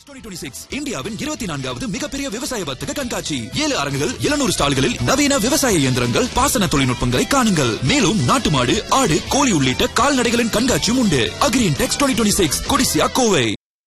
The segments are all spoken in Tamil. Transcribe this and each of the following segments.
2026 இந்தியாவின் இருபத்தி நான்காவது மிகப்பெரிய விவசாய வர்த்தக கண்காட்சி ஏழு அரங்குகள் எழுநூறு ஸ்டால்களில் நவீன விவசாய இயந்திரங்கள் பாசன தொழில்நுட்பங்களை காணுங்கள் மேலும் நாட்டு மாடு ஆடு கோழி உள்ளிட்ட கால்நடைகளின் கண்காட்சியும் உண்டு agri intex twenty six Codissia Kovai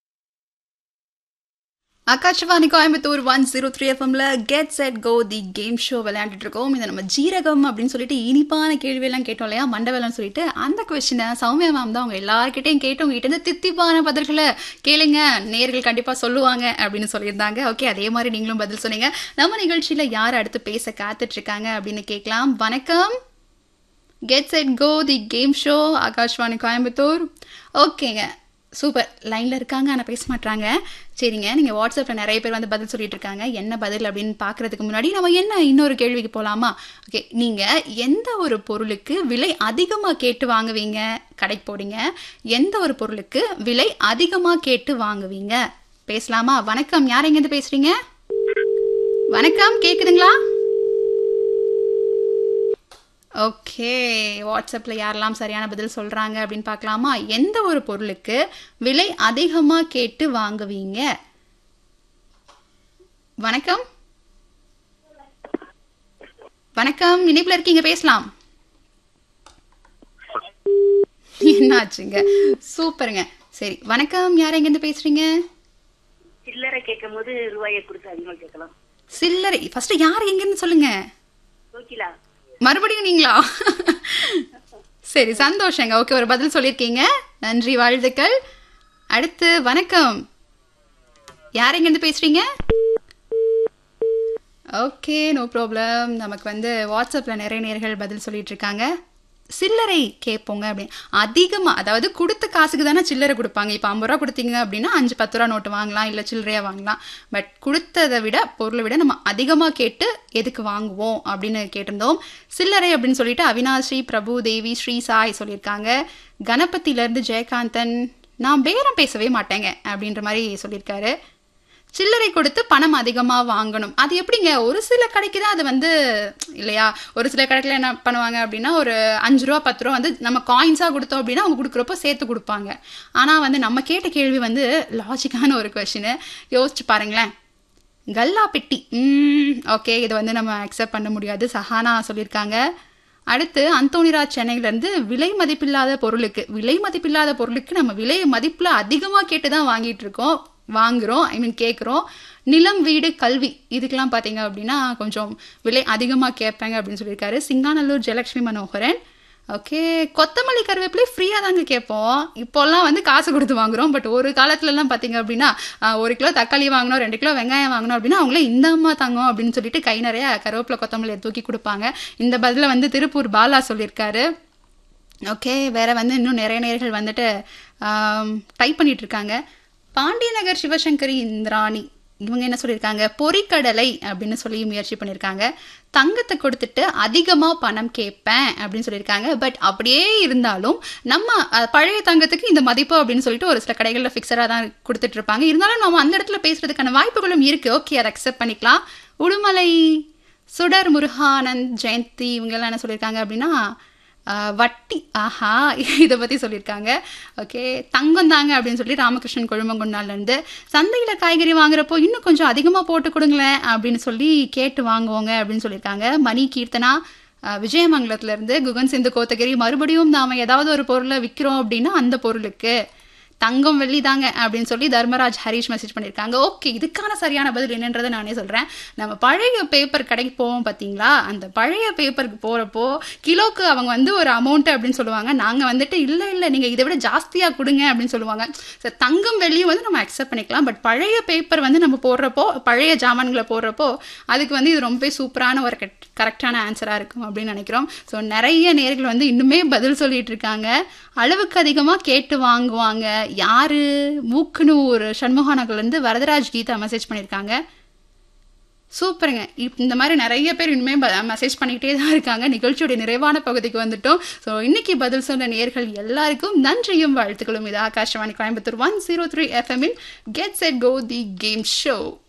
Akashvani Coimbatore one zero three எஃப்எம்ல get set go the game show விளையாண்டுட்டு இருக்கோம் இதை நம்ம ஜீரகம் அப்படின்னு சொல்லிட்டு இனிப்பான கேள்வியெல்லாம் கேட்டோம் இல்லையா மண்டபம்னு சொல்லிட்டு அந்த கொஸ்டினை சௌமியா மேம் தான் அவங்க எல்லார்கிட்டையும் கேட்டு உங்ககிட்ட இருந்து தித்திப்பான பதில்களை கேளுங்க நேர்கள் கண்டிப்பாக சொல்லுவாங்க அப்படின்னு சொல்லியிருந்தாங்க ஓகே அதே மாதிரி நீங்களும் பதில் சொன்னீங்க நம்ம நிகழ்ச்சியில் யார் அடுத்து பேச காத்துட்டு இருக்காங்க அப்படின்னு கேட்கலாம் வணக்கம் get set go the game show Akashvani Coimbatore ஓகேங்க சூப்பர் லைனில் இருக்காங்க ஆனால் பேச மாட்டாங்க சரிங்க நீங்கள் வாட்ஸ்அப்பில் நிறைய பேர் வந்து பதில் சொல்லிட்டு இருக்காங்க என்ன பதில் அப்படின்னு பார்க்குறதுக்கு முன்னாடி நம்ம என்ன இன்னொரு கேள்விக்கு போகலாமா ஓகே நீங்கள் எந்த ஒரு பொருளுக்கு விலை அதிகமாக கேட்டு வாங்குவீங்க கடைக்கு போறீங்க எந்த ஒரு பொருளுக்கு விலை அதிகமாக கேட்டு வாங்குவீங்க பேசலாமா வணக்கம் யார் எங்கேருந்து பேசுகிறீங்க வணக்கம் கேட்குதுங்களா ஓகே வாட்ஸ்அப்பில் யாரெல்லாம் சரியான பதில் சொல்கிறாங்க அப்படின்னு பார்க்கலாமா எந்த ஒரு பொருளுக்கு விலை அதிகமாக கேட்டு வாங்குவீங்க வணக்கம் வணக்கம் இணைப்பில் இருக்கீங்க பேசலாம் என்னாச்சுங்க சூப்பருங்க சரி வணக்கம் யார் எங்கேருந்து பேசுறீங்க சில்லறை கேட்கும் போது ரூபாயை கொடுத்து அதிகமாக கேட்கலாம் சில்லறை ஃபர்ஸ்ட் யார் எங்கேருந்து சொல்லுங்க ஓகேலா மறுபடியும் நீங்களா சரி சந்தோஷங்க ஓகே ஒரு பதில் சொல்லியிருக்கீங்க நன்றி வாழ்த்துக்கள் அடுத்து வணக்கம் யார் எங்கேருந்து பேசுறீங்க ஓகே நோ ப்ராப்ளம் நமக்கு வந்து வாட்ஸ்அப்பில் நிறைய நேர்கள் பதில் சொல்லிட்டு இருக்காங்க சில்லறை கேட்போங்க அப்படின்னு அதிகமாக அதாவது கொடுத்த காசுக்கு தானே சில்லறை கொடுப்பாங்க இப்போ ஐம்பது ரூபா கொடுத்தீங்க அப்படின்னா அஞ்சு பத்து ரூபா நோட்டு வாங்கலாம் இல்லை சில்லறையாக வாங்கலாம் பட் கொடுத்ததை விட பொருளை விட நம்ம அதிகமாக கேட்டு எதுக்கு வாங்குவோம் அப்படின்னு கேட்டிருந்தோம் சில்லறை அப்படின்னு சொல்லிட்டு அவினாஷி பிரபு தேவி ஸ்ரீ சாய் சொல்லியிருக்காங்க கணபதியிலேருந்து ஜெயகாந்தன் நான் பேரம் பேசவே மாட்டேங்க அப்படின்ற மாதிரி சொல்லியிருக்காரு சில்லறை கொடுத்து பணம் அதிகமாக வாங்கணும் அது எப்படிங்க ஒரு சில கடைக்கு தான் அது வந்து இல்லையா ஒரு சில கடைக்கில் என்ன பண்ணுவாங்க அப்படின்னா ஒரு அஞ்சு ரூபா பத்து ரூபா வந்து நம்ம காயின்ஸாக கொடுத்தோம் அப்படின்னா அவங்க கொடுக்குறப்போ சேர்த்து கொடுப்பாங்க ஆனால் வந்து நம்ம கேட்ட கேள்வி வந்து லாஜிக்கான ஒரு கொஷினு யோசிச்சு பாருங்களேன் கல்லா பெட்டி ஓகே இதை வந்து நம்ம அக்செப்ட் பண்ண முடியாது சஹானா சொல்லியிருக்காங்க அடுத்து அந்தோனிராஜ் சென்னையிலேருந்து விலை மதிப்பில்லாத பொருளுக்கு விலை மதிப்பில்லாத பொருளுக்கு நம்ம விலை மதிப்பில் அதிகமாக கேட்டு தான் வாங்கிட்டு இருக்கோம் வாங்குறோம் ஐ மீன் கேட்குறோம் நிலம் வீடு கல்வி இதுக்கெல்லாம் பார்த்தீங்க அப்படின்னா கொஞ்சம் விலை அதிகமாக கேட்பேங்க அப்படின்னு சொல்லியிருக்காரு சிங்காநல்லூர் ஜெயலட்சுமி மனோகரன் ஓகே கொத்தமல்லி கருவேப்பிலை ஃப்ரீயாக தாங்க கேட்போம் இப்போல்லாம் வந்து காசு கொடுத்து வாங்குறோம் பட் ஒரு காலத்துலலாம் பார்த்தீங்க அப்படின்னா ஆஹ், ஒரு கிலோ தக்காளி வாங்கணும் ரெண்டு கிலோ வெங்காயம் வாங்கணும் அப்படின்னா அவங்களே இந்த அம்மா தாங்க அப்படின்னு சொல்லிட்டு கை நிறைய கருவேப்பிலை கொத்தமல்லியை தூக்கி கொடுப்பாங்க இந்த பதில வந்து திருப்பூர் பாலா சொல்லியிருக்காரு ஓகே வேற வந்து இன்னும் நிறைய நேர்கள் வந்துட்டு டைப் பண்ணிட்டு இருக்காங்க பாண்டியநகர் சிவசங்கரி இந்திராணி இவங்க என்ன சொல்லியிருக்காங்க பொறிக்கடலை அப்படின்னு சொல்லி முயற்சி பண்ணியிருக்காங்க தங்கத்தை கொடுத்துட்டு அதிகமாக பணம் கேட்பேன் அப்படின்னு சொல்லியிருக்காங்க பட் அப்படியே இருந்தாலும் நம்ம அஹ், பழைய தங்கத்துக்கு இந்த மதிப்பு அப்படின்னு சொல்லிட்டு ஒரு சில கடைகளில் ஃபிக்ஸடாக தான் கொடுத்துட்டு இருப்பாங்க இருந்தாலும் நம்ம அந்த இடத்துல பேசுறதுக்கான வாய்ப்புகளும் இருக்கு ஓகே அதை அக்செப்ட் பண்ணிக்கலாம் உடுமலை சுடர் முருகானந்த் ஜெயந்தி இவங்கெல்லாம் என்ன சொல்லியிருக்காங்க அப்படின்னா ஆஹ், வட்டி ஆஹா இதை பற்றி சொல்லியிருக்காங்க ஓகே தங்கம் தாங்க அப்படின்னு சொல்லி ராமகிருஷ்ணன் கொழுமங்குண்டாலேருந்து சந்தையில் காய்கறி வாங்குறப்போ இன்னும் கொஞ்சம் அதிகமாக போட்டு கொடுங்களேன் அப்படின்னு சொல்லி கேட்டு வாங்குவோங்க அப்படின்னு சொல்லியிருக்காங்க மணி கீர்த்தனா ஆஹ், விஜயமங்கலத்துலேருந்து குகன் சிந்து கோத்தகிரி மறுபடியும் நாம ஏதாவது ஒரு பொருளை விற்கிறோம் அப்படின்னா அந்த பொருளுக்கு தங்கம் வெள்ளி தாங்க அப்படின்னு சொல்லி தர்மராஜ் ஹரிஷ் மெசேஜ் பண்ணியிருக்காங்க ஓகே இதுக்கான சரியான பதில் என்னன்றதை நானே சொல்கிறேன் நம்ம பழைய பேப்பர் கடைக்கு போவோம் பார்த்தீங்களா அந்த பழைய பேப்பருக்கு போகிறப்போ கிலோக்கு அவங்க வந்து ஒரு அமௌண்ட் அப்படின்னு சொல்லுவாங்க நாங்கள் வந்துட்டு இல்லை இல்லை நீங்கள் இதை விட ஜாஸ்தியாக கொடுங்க அப்படின்னு சொல்லுவாங்க சரி தங்கம் வெள்ளியும் வந்து நம்ம அக்செப்ட் பண்ணிக்கலாம் பட் பழைய பேப்பர் வந்து நம்ம போடுறப்போ பழைய ஜாமான்களை போடுறப்போ அதுக்கு வந்து இது ரொம்பவே சூப்பரான ஒரு கரெக்டான ஆன்சராக இருக்கும் அப்படின்னு நினைக்கிறோம் ஸோ நிறைய நேர்கள் வந்து இன்னுமே பதில் சொல்லிட்டு இருக்காங்க அளவுக்கு அதிகமாக கேட்டு வாங்குவாங்க யாரு மூக்குனூர் சண்முகா நகர்லேருந்து வரதராஜ் கீதா மெசேஜ் பண்ணியிருக்காங்க சூப்பருங்க இப் இந்த மாதிரி நிறைய பேர் இனிமே மெசேஜ் பண்ணிக்கிட்டே தான் இருக்காங்க நிகழ்ச்சியோட நிறைவான பகுதிக்கு வந்துட்டோம் ஸோ இன்னைக்கு பதில் சொன்ன நேர்கள் எல்லாருக்கும் நன்றியும் வாழ்த்துக்களும் இது Akashvani Coimbatore one zero three எஃப்எம்மின் get set go the game show